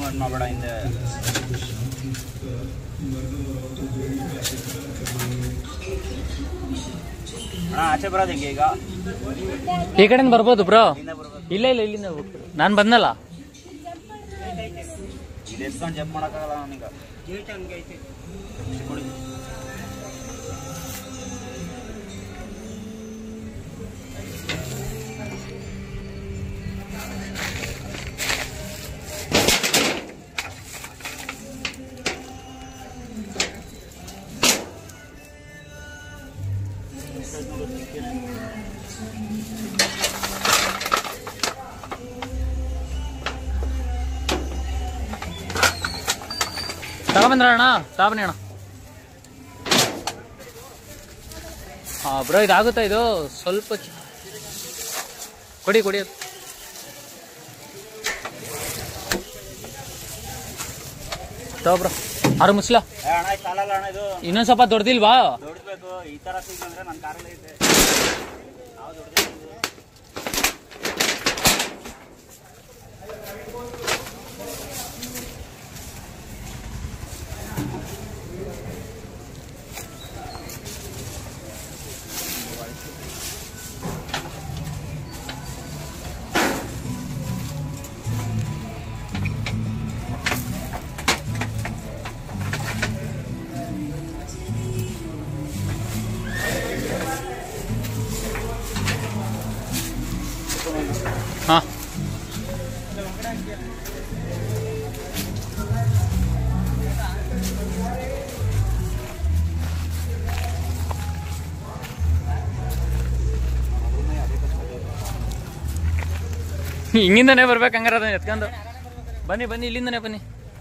Movement ಮಾಡಬೇಡ ಹಿಂದೆ ಅಣ್ಣ ಆಚೆ ಬರೋದು ಹೆಂಗೆ ಈಗ ಈ ಕಡೆಯಿಂದ ಬರ್ಬೋದು ಬ್ರೋ ಇಲ್ಲಿಂದ ಬರ್ಬೇಕು ಇಲ್ಲ ಇಲ್ಲ ಇಲ್ಲಿಂದ ಹೋಗ್ಬೋದು ನಾನು ಬಂದಲ್ಲ ಇದು ಎತ್ಕೊಂಡು ಜಂಪ್ ಮಾಡೋಕ್ಕಾಗಲ್ಲ ನನಗೆ ಕೊಡಿ ತಗೊಂಬಂದ್ರ ಅಣ್ಣ ತಗೊಂಬನ್ನಿ ಅಣ್ಣ ಹಾ ಬ್ರೋ ಇದಾಗುತ್ತಾ ಇದು ಸ್ವಲ್ಪ ಚಿ- ಕೊಡಿ ಕೊಡಿ ಅದು. ತಗೋ ಬ್ರೋ ಆರು ಮುಸ್ಲ ಏ ಅಣ್ಣ ಇದು ಸಾಲಲ್ಲ ಅಣ್ಣ ಇದು ಇನ್ನೊಂದ್ ಸ್ವಲ್ಪ ದೊಡ್ಡದಿಲ್ವಾ ದೊಡ್ಡಬೇಕು ಈ ಥರ ಸಿಗಂದ್ರೆ ನನ್ನ ಕಾರಲ್ಲಿ ಐತೆ ನಾವು ದೊಡ್ಡದೇ ಹಾ ಹಿಂಗಿಂದನೇ ಬರ್ಬೇಕು ಹಂಗಾರ ಅದನ್ನ ಎತ್ಕೊಂಡು ಬನ್ನಿ ಬನ್ನಿ ಇಲ್ಲಿಂದನೇ ಬನ್ನಿ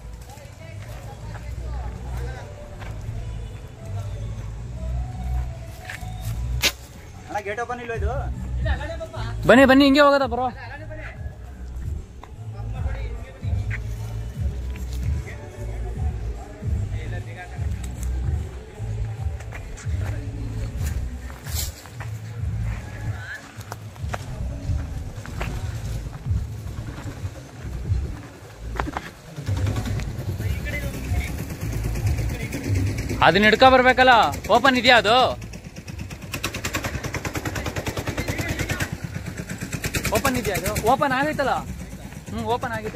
ಅಣ್ಣ ಗೇಟ್ ಓಪನ್ ಇಲ್ವ ಇದು ಬನ್ನಿ ಬನ್ನಿ ಹಿಂಗೆ ಹೋಗೋದ ಬರೋ ಅದನ್ನ ಹಿಡ್ಕೊ ಬರ್ಬೇಕಲ್ಲ ಓಪನ್ ಇದೆಯಾ ಅದು ಓಪನ್ ಇದೆಯಾ ಅದು ಓಪನ್ ಆಗೈತಲ್ಲ ಹ್ಞೂ ಓಪನ್ ಆಗಿದೆ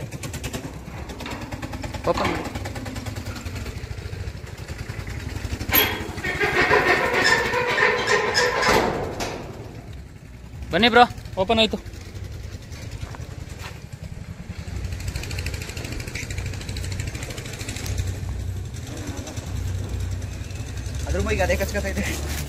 ಓಪನ್ ಮಾಡಿ ಬನ್ನಿ ಬ್ರೋ ಓಪನ್ ಆಯ್ತು ಅದ್ರ ಮೈಗೆ ಅದೇ ಕಚ್ಕತೈತೆ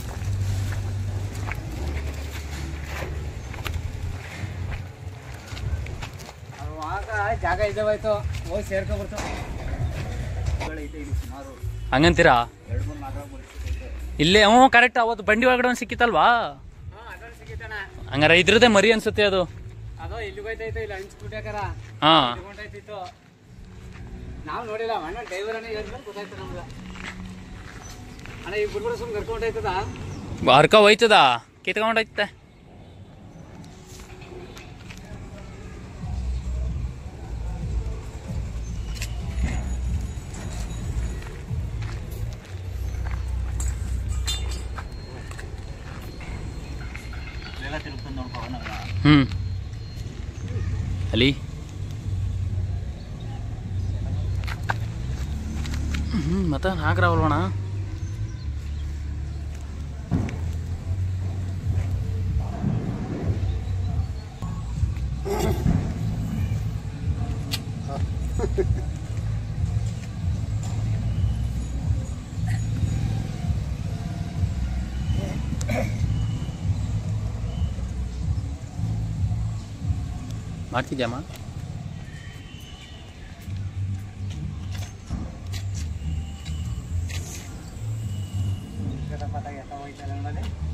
ಜಾಗ ಇದಾವಾಯ್ತು ಹೋಗಿ ಸೇರ್ಕೊಬಿಡ್ತು ಐತೆ ಇಲ್ಲಿ ಸುಮಾರು ಹಂಗಂತೀರಾ ಎರಡು ಮೂರು ನಾಲ್ಕು ಮುಗಿಸ್ತೈತೆ ಇಲ್ಲೇ ಹ್ಞೂ ಕರೆಕ್ಟ್ ಅವತ್ತು ಬಂಡಿ ಒಳಗಡೆ ಒಂದು ಸಿಕ್ಕಿತ್ತಲ್ವಾ ಅದನ್ನ ಸಿಗಿತಣ ಹಂಗಾರೆ ಇದ್ರದೇ ಮರಿ ಅನ್ಸುತ್ತೆ ಅದು ಅದು ಇಲ್ಲಿ ಹೋಯ್ತೈತೆ ಇಲ್ಲಿ ಹಂಚ್ಬಿಟ್ಟಾಕರ ಹಾ ತಗೊಂಡೈತಿತ್ತು ನಾವು ನೋಡಿಲ್ಲ ಅಣ್ಣ ಡ್ರೈವರ್ ಅಣ್ಣ ಹೇಳಿದ್ರೆ ಗೊತ್ತಾಯ್ತು ನಮ್ಗೆ ಅಣ್ಣ ಈ ಬಿಡ್ಬಿಡ ಸುಮ್ಮನೆ ಕರ್ಕೊಂಡೈತದ ಹರ್ಕ ಹೋಯ್ತದ ಕಿತ್ಕೊಂಡೈತೆ ಬೇಗ ತಿರುಗ್ತಂದು ನೋಡ್ಕೊ ನಾವು ಹ್ಮ್ ಅಲ್ಲಿ ಹ್ಮ್ ಮತ್ತೆ ಹಾಕ್ರಾವಲ್ವಣ ಮಾಡ್ತಿದ್ಯಮ್ಮ ಪತ್ತಾಗ ಎತ್ತ ಹೋಯ್ತಲ್ಲ ನೋಡಲಿ